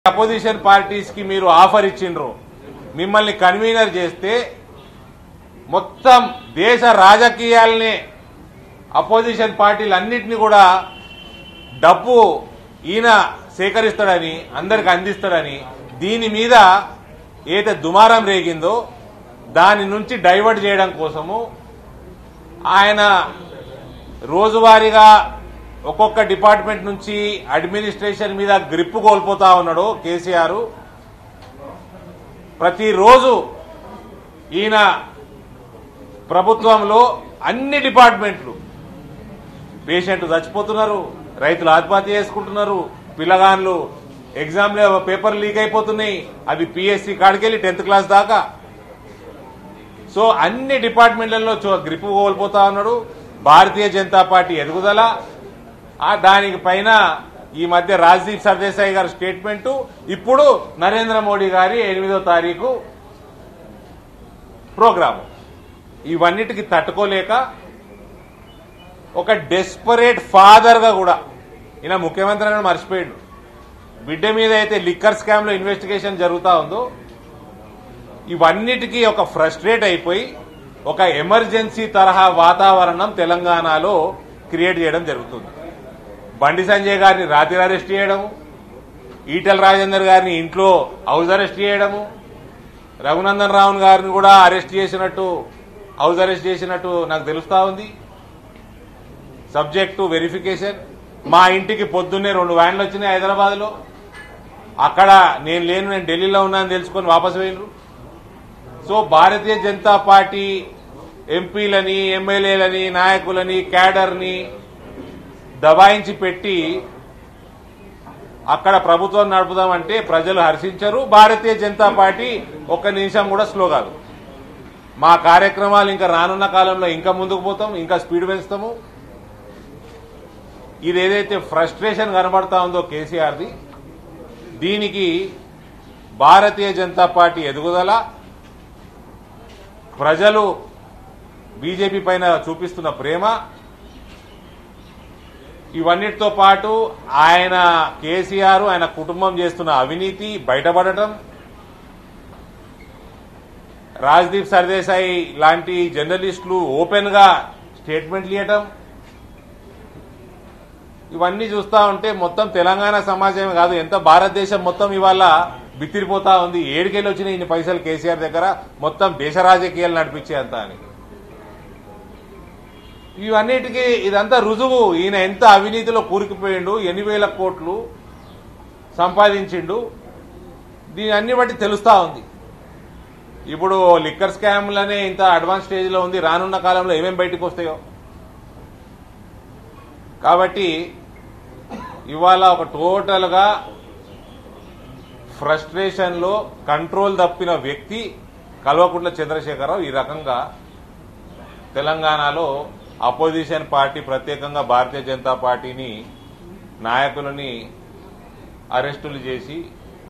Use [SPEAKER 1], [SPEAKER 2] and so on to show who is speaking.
[SPEAKER 1] opposition parties కి మీరు offer ఇచ్చిండ్రు మిమ్మల్ని కన్వీనర్ చేస్తే మొత్తం దేశ రాజకీయాల్ని అపోజిషన్ పార్టీలన్నింటినీ కూడా డబ్బు ఈయన సేకరిస్తాడని అందరికి అందిస్తాడని దీని మీద ఏదైతే దుమారం రేగిందో దాని నుంచి డైవర్ట్ చేయడం కోసము ఆయన రోజువారీగా ఒక్కొక్క డిపార్ట్మెంట్ నుంచి అడ్మినిస్ట్రేషన్ మీద గ్రిప్ కోల్పోతా ఉన్నాడు కేసీఆర్ ప్రతిరోజు ఈయన ప్రభుత్వంలో అన్ని డిపార్ట్మెంట్లు పేషెంట్లు చచ్చిపోతున్నారు రైతులు ఆత్మహత్య చేసుకుంటున్నారు పిల్లగాన్లు ఎగ్జామ్లో పేపర్ లీక్ అయిపోతున్నాయి అవి పిఎస్సి కాడికెళ్ళి టెన్త్ క్లాస్ దాకా సో అన్ని డిపార్ట్మెంట్లలో చో- గ్రిప్ కోల్పోతా ఉన్నాడు భారతీయ జనతా పార్టీ ఎదుగుదల ఆ దానికి పైన ఈ మధ్య రాజ్దీప్ సర్దేశాయి గారి స్టేట్మెంట్ ఇప్పుడు నరేంద్ర మోడీ గారి ఎనిమిదో తారీఖు ప్రోగ్రాము ఇవన్నిటికి తట్టుకోలేక ఒక డెస్పరేట్ ఫాదర్ గా కూడా ఈయన ముఖ్యమంత్రి అని మర్చిపోయాడు బిడ్డ మీద అయితే లిక్కర్ స్కామ్ లో ఇన్వెస్టిగేషన్ జరుగుతా ఉందో ఇవన్నిటికీ ఒక ఫ్రస్ట్రేట్ అయిపోయి ఒక ఎమర్జెన్సీ తరహా వాతావరణం తెలంగాణలో క్రియేట్ చేయడం జరుగుతుంది బండి సంజయ్ గారిని రాత్రి అరెస్ట్ చేయడము ఈటల రాజేందర్ గారిని ఇంట్లో హౌస్ అరెస్ట్ చేయడము రఘునందన్ రావు గారిని కూడా అరెస్ట్ చేసినట్టు హౌస్ అరెస్ట్ చేసినట్టు నాకు తెలుస్తా ఉంది సబ్జెక్ట్ టు వెరిఫికేషన్ మా ఇంటికి పొద్దున్నే రెండు వ్యాన్లు వచ్చినాయి హైదరాబాద్ లో అక్కడ నేను లేను నేను ఢిల్లీలో ఉన్నానని తెలుసుకొని వాపసు పోయినరు సో భారతీయ జనతా పార్టీ ఎంపీలని ఎమ్మెల్యేలని నాయకులని క్యాడర్ని దబాయించి పెట్టి అక్కడ ప్రభుత్వం నడుపుదామంటే ప్రజలు హర్షించరు భారతీయ జనతా పార్టీ ఒక్క నిమిషం కూడా స్లో కాదు మా కార్యక్రమాలు ఇంకా రానున్న కాలంలో ఇంకా ముందుకు పోతాం ఇంకా స్పీడ్ పెంచుతాము ఇది ఏదైతే ఫ్రస్ట్రేషన్ కనబడతా ఉందో కేసీఆర్ది దీనికి భారతీయ జనతా పార్టీ ఎదుగుదల ప్రజలు బీజేపీ పైన చూపిస్తున్న ప్రేమ ఇవన్నిటితో పాటు ఆయన కేసీఆర్ ఆయన కుటుంబం చేస్తున్న అవినీతి బయటపడటం రాజ్దీప్ సర్దేశాయి లాంటి జర్నలిస్టులు ఓపెన్ గా స్టేట్మెంట్లు ఇవ్వటం ఇవన్నీ చూస్తా ఉంటే మొత్తం తెలంగాణ సమాజమే కాదు ఎంత భారతదేశం మొత్తం ఇవాళ బిత్తిరిపోతా ఉంది ఏడుకెళ్ళి వచ్చిన ఇన్ని పైసలు కేసీఆర్ దగ్గర మొత్తం దేశ రాజకీయాలు నడిపించే అంత అని ఇవన్నిటికీ ఇదంతా రుజువు ఈయన ఎంత అవినీతిలో కూరుకుపోయిండు ఎన్ని వేల కోట్లు సంపాదించిండు దీని అన్ని బట్టి తెలుస్తా ఉంది ఇప్పుడు లిక్కర్ స్కామ్లనే ఇంత అడ్వాన్స్ స్టేజ్ లో ఉంది రానున్న కాలంలో ఏమేం బయటకు వస్తాయో కాబట్టి ఇవాళ ఒక టోటల్ గా ఫ్రస్ట్రేషన్ లో కంట్రోల్ తప్పిన వ్యక్తి కల్వకుంట్ల చంద్రశేఖరరావు ఈ రకంగా తెలంగాణలో అపోజిషన్ పార్టీ ప్రత్యేకంగా భారతీయ జనతా పార్టీని నాయకులని అరెస్టులు చేసి